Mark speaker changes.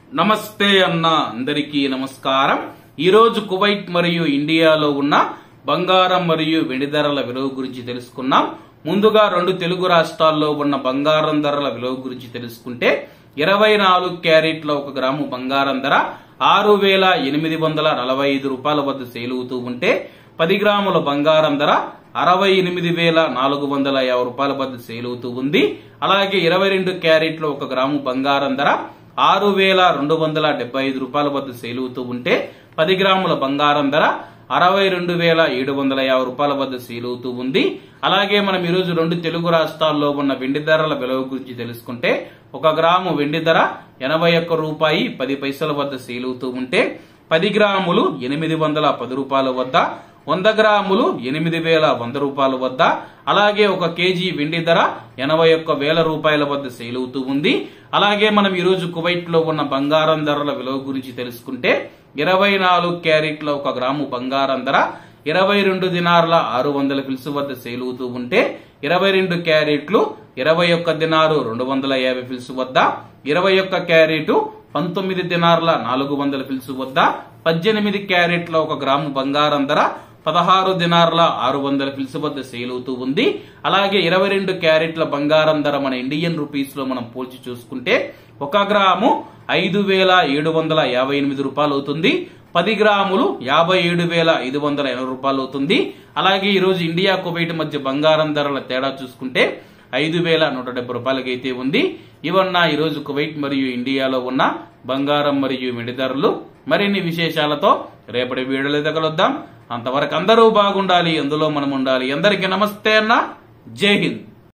Speaker 1: నమస్తే అన్న అందరికీ నమస్కారం ఈరోజు కువైట్ మరియు ఇండియాలో ఉన్న బంగారం మరియు వెండి ధరల విలువ గురించి తెలుసుకున్నాం ముందుగా రెండు తెలుగు రాష్ట్రాల్లో ఉన్న బంగారం ధరల విలువ గురించి తెలుసుకుంటే ఇరవై నాలుగు క్యారెట్ల ఒక గ్రాము బంగారం ధర ఆరు వేల ఎనిమిది వందల నలభై ఐదు రూపాయల వద్ద సేల్ అవుతూ ఉంటే పది గ్రాముల బంగారం ధర అరవై ఎనిమిది వేల నాలుగు వందల యాభై రూపాయల వద్ద సేల్ అవుతూ ఉంది అలాగే ఇరవై రెండు క్యారెట్ల ఒక గ్రాము బంగారం ధర ఆరు వేల రెండు వందల డెబ్బై ఐదు రూపాయల వద్ద సేల్ అవుతూ ఉంటే పది గ్రాముల బంగారం ధర అరవై రెండు వేల ఏడు వందల యాభై రూపాయల వద్ద సేల్ అవుతూ ఉంది అలాగే మనం ఈరోజు రెండు తెలుగు రాష్ట్రాల్లో ఉన్న వెండి ధరల విలువ గురించి తెలుసుకుంటే ఒక గ్రాము వెండి ధర ఎనభై ఒక్క రూపాయి పది పైసల వద్ద సేల్ అవుతూ ఉంటే పది గ్రాములు ఎనిమిది వందల పది రూపాయల వద్ద వంద గ్రాములు ఎనిమిది వేల వంద రూపాయల వద్ద అలాగే ఒక కేజీ వెండి ధర ఎనభై ఒక్క వేల రూపాయల వద్ద సేల్ అవుతూ ఉంది అలాగే మనం ఈరోజు కువైట్ లో ఉన్న బంగారం ధరల విలువ గురించి తెలుసుకుంటే ఇరవై నాలుగు క్యారెట్ల ఒక గ్రాము బంగారం ధర ఇరవై రెండు దినార్ల ఆరు వందల ఫిల్స్ వద్ద సేల్ అవుతూ ఉంటే ఇరవై రెండు క్యారెట్లు ఇరవై ఒక్క దినారు రెండు వందల యాభై ఫిల్స్ వద్ద ఇరవై ఒక్క క్యారెట్ పంతొమ్మిది దినార్ల నాలుగు వందల ఫిల్స్ వద్ద పద్దెనిమిది క్యారెట్ల ఒక గ్రాము బంగారం ధర పదహారు దినార్ల ఆరు వందల ఫిల్స్ వద్ద సేల్ అవుతూ ఉంది అలాగే ఇరవై రెండు క్యారెట్ల బంగారం ధర మన ఇండియన్ రూపీస్ లో మనం పోల్చి చూసుకుంటే ఒక గ్రాము ఐదు వేల ఏడు వందల యాభై ఎనిమిది రూపాయలు అవుతుంది పది గ్రాములు యాభై ఏడు వేల ఐదు వందల ఎనభై రూపాయలు అవుతుంది అలాగే ఈ రోజు ఇండియా కువైట్ మధ్య బంగారం ధరల తేడా చూసుకుంటే ఐదు వేల నూట డెబ్బై రూపాయలకి అయితే ఉంది ఇవన్న ఈ రోజు కువైట్ మరియు ఇండియాలో ఉన్న బంగారం మరియు వెండి ధరలు మరిన్ని విశేషాలతో రేపటి వీడియోలో తగలొద్దాం అంతవరకు అందరూ బాగుండాలి అందులో మనం ఉండాలి అందరికీ నమస్తే అన్న జై హింద్